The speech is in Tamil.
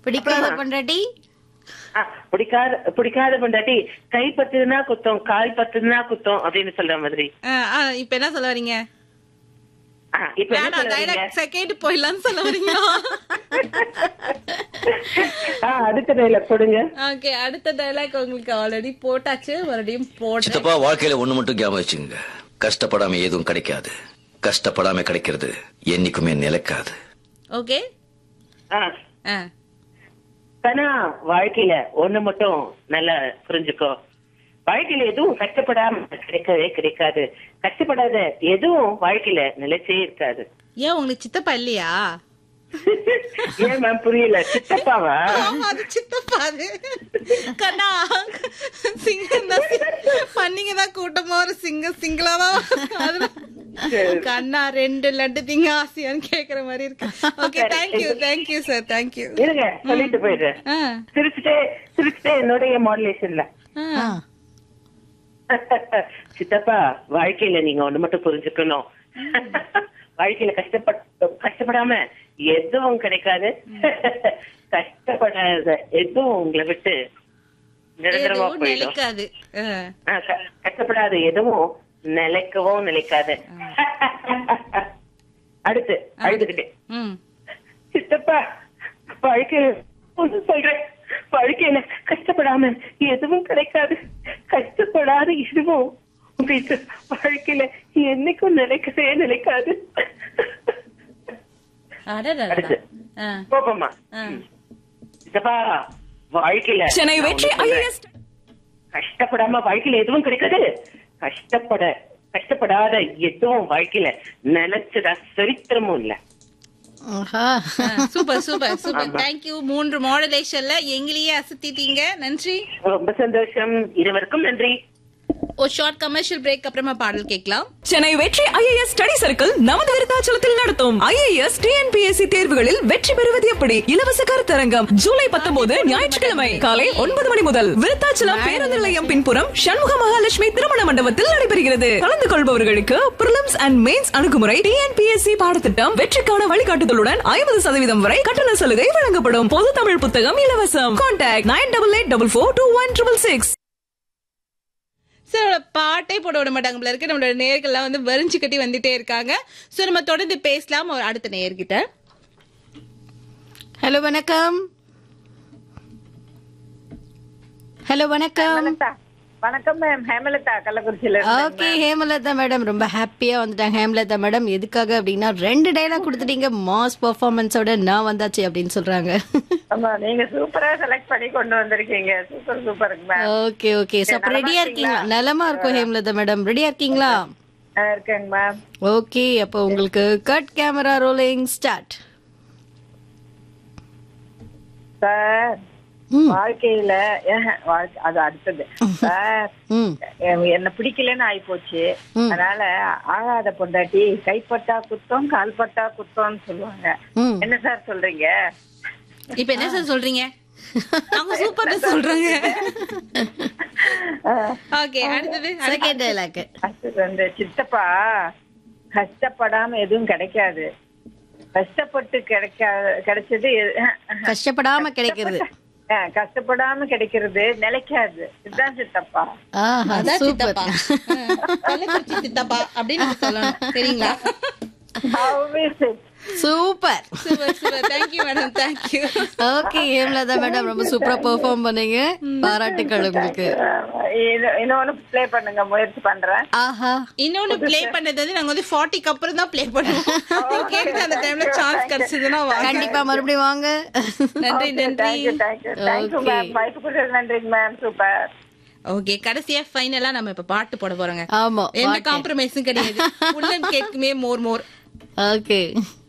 பிடிக்காத பொண்டாட்டி ஆ, பிடிக்காத பிடிக்காத பொண்டாட்டி கை பத்துதுன்னா குத்தம் கால் பத்துதுன்னா குத்தம் அப்படின்னு சொல்ற மாதிரி ஆ, ஆ, இப்ப என்ன சொல்ல வரீங்க ஆ, இப்ப என்ன வேணாம் சொல்ல வரீங்க? டைலாக் செகண்ட் போயிடலாம்னு சொல்ல வரீங்களா ஆ, அடுத்த டைலாக் கொடுங்க ஓகே அடுத்த டைலாக் உங்களுக்கு ஆல்ரெடி போட்டாச்சு மறுபடியும் போட்டேன் சித்தப்பா வாழ்க்கையில ஒண்ணு மட்டும் ஞாபகம் வச்சுங்க கஷ்டப்படாம எதுவும் கிடைக்காது கஷ்டப்படாம கிடைக்கிறது என்னைக்குமே நிலைக்காது ஓகே ஆ, ஆ கனா வாழ்க்கையில ஒண்ணு மட்டும் நல்லா புரிஞ்சுக்கோ வாழ்க்கையில எதுவும் கஷ்டப்படாம கிடைக்கவே கிடைக்காது கஷ்டப்படாத எதுவும் வாழ்க்கையில நிலைச்சே இருக்காது ஏன் உங்களுக்கு சித்தப்பா இல்லையா ஏன் மேம் புரியல சித்தப்பாவா ஆமா, அது சித்தப்பா அது கண்ணா சிங்கம் தான் பண்ணிங்க தான் கூட்டமா ஒரு சிங்கம் சிங்கிளா தான் அதுல கண்ணா ரெண்டு லட்டு திங்க ஆசையான்னு கேக்குற மாதிரி இருக்கு okay thank you thank you sir thank you இருங்க சொல்லிட்டு போயிடுறேன் ஆ சிரிச்சுட்டே சிரிச்சுட்டே என்னுடைய மாடுலேஷன்ல ஆ சித்தப்பா வாழ்க்கையில நீங்க ஒண்ணு மட்டும் புரிஞ்சுக்கணும் வாழ்க்கையில கஷ்டப்பட கஷ்டப்படாம எதுவும் கிடைக்காது கஷ்டப்படாத எதுவும் உங்களை விட்டு நிரந்தரமா எதுவும் போயிடும் நிலைக்காது ஆ. ஆ, க- கஷ்டப்படாத எதுவும் நிலைக்கவும் நிலைக்காது அடுத்து அழுதுகிட்டே ம் சித்தப்பா வாழ்க்கையில ஒண்ணு சொல்றேன் வாழ்க்கையில கஷ்டப்படாம எதுவும் கிடைக்காது கஷ்டப்படாத எதுவும் உங்களுக்கு வாழ்க்கையில என்னைக்கும் நிலைக்கவே நிலைக்காது அடடடடா. அடுத்து. ஆ கோபமா ஆ. சித்தப்பா வாழ்க்கையில சென்னை நான் வெற்றி ஒண்ணு சொல்றேன். ஐஏஎஸ் கஷ்டப்படாம வாழ்க்கையில எதுவும் கிடைக்காது கஷ்டப்பட கஷ்டப்படாத எதுவும் வாழ்க்கையில நினைச்சதா சரித்திரமும் இல்ல ஆஹா சூப்பர் சூப்பர் சூப்பர் தேங்க்யூ மூன்று மாடுலேஷன்ல எங்களையே அசத்திட்டீங்க நன்றி ரொம்ப சந்தோஷம் இருவருக்கும் நன்றி ஒரு ஷார்ட் கமர்ஷியல் பிரேக் அப்புறமா பாடல் கேட்கலாம் சென்னை வெற்றி ஐஏஎஸ் ஸ்டடி சர்க்கிள் நமது விருத்தாச்சலத்தில் நடத்தும் ஐஏஎஸ் டிஎன்பிஎஸ்சி தேர்வுகளில் வெற்றி பெறுவது எப்படி இலவச கருத்தரங்கம் ஜூலை பத்தொன்பது ஞாயிற்றுக்கிழமை காலை ஒன்பது மணி முதல் விருத்தாச்சலம் பேருந்து நிலையம் பின்புறம் சண்முக மகாலட்சுமி திருமண மண்டபத்தில் நடைபெறுகிறது கலந்து கொள்பவர்களுக்கு பிரிலிம்ஸ் அண்ட் மெயின்ஸ் அணுகுமுறை டிஎன்பிஎஸ்சி பாடத்திட்டம் வெற்றிக்கான வழிகாட்டுதலுடன் ஐம்பது சதவீதம் வரை கட்டண சலுகை வழங்கப்படும் பொது தமிழ் புத்தகம் இலவசம் contact nine double eight double four two one triple six sir பாட்டே போட விட மாட்டாங்க போல இருக்கு நம்மளோட நேர்கள்லாம் வந்து வரிஞ்சு கட்டி வந்துட்டே இருக்காங்க சோ நம்ம தொடர்ந்து பேசலாம் ஒரு அடுத்த நேயர்கிட்ட ஹலோ வணக்கம் ஹலோ வணக்கம் ஹேமலதா வணக்கம் மேம் ஹேமலதா கள்ளக்குறிச்சியில இருந்து ஓகே ஹேமலதா மேடம் ரொம்ப ஹாப்பியா வந்துட்டாங்க ஹேமலதா மேடம் எதுக்காக அப்படின்னா ரெண்டு டைலாக் கொடுத்துட்டீங்க மாஸ் பெர்ஃபார்மன்ஸோட நான் வந்தாச்சு அப்படின்னு சொல்றாங்க ஆமா நீங்க சூப்பரா செலக்ட் பண்ணி கொண்டு வந்திருக்கீங்க சூப்பர் சூப்பருங்க மேம் ஓகே ஓகே சோ அப்ப ரெடியா இருக்கீங்களா நலமா இருக்கும் ஹேமலதா மேடம் ரெடியா இருக்கீங்களா நான் இருக்கேங்க மேம் ஓகே அப்போ உங்களுக்கு cut camera rolling start sir ம். வாழ்க்கையில ஏஹ, வாழ்க்கை- அது அடுத்தது சார் ம் எ- என்ன பிடிக்கலன்னு ஆயி போச்சு ம். அதனால ஆகாத பொண்டாட்டி கைப்பட்டா குத்தம் கால்பட்டா குத்தம்னு சொல்லுவாங்க ம் என்ன சார் சொல்றீங்க இப்ப என்ன சார் சொல்றீங்க அவங்க சூப்பர் சொல்றாங்க ஓகே அடுத்தது செகண்ட் டைலாக் அடுத்தது வந்து சித்தப்பா கஷ்டப்படாம எதுவும் கிடைக்காது கஷ்டப்பட்டு கிடைக்கா கிடைச்சது எ- கஷ்டப்படாம கிடைக்கிறது ஆ, கஷ்டப்படாம கிடைக்கிறது நிலைக்காது இதுதான் சித்தப்பா ஆஹா அதான் சூப்பர் சித்தப்பா ஆ, கள்ளக்குறிச்சி சித்தப்பா அப்படின்னு நீங்க சொல்லணும் சரிங்களா Always it. Super super super thank you madam thank you okay Hemalatha madam ரொம்ப சூப்பரா பெர்ஃபார்ம் பண்ணீங்க பாராட்டுக்கள் உங்களுக்கு இன்னொ- இன்னொன்னு ப்ளே பண்ணுங்க முயற்சி பண்றேன் ஆஹா இன்னொன்னு ப்ளே பண்ணது வந்து நாங்க வந்து 40 க்கு அப்புறம் தான் ப்ளே பண்ணுவோம் நீங்க கேட்ட அந்த டைம்ல சான்ஸ் கிடைச்சதுன்னா வாங்க கண்டிப்பா மறுபடியும் வாங்க நன்றி நன்றி thank you thank you thank you Okay. Ma'am வாய்ப்பு கொடுத்தது நன்றிங்க மேம் சூப்பர் ஓகே கடைசியா ஃபைனலா நம்ம இப்ப பாட்டு போட போறோங்க ஆமா எந்த பாட்டு. காம்ப்ரமைஸும் கிடையாது உள்ளம் கேட்குமே மோர் மோர் ஓகே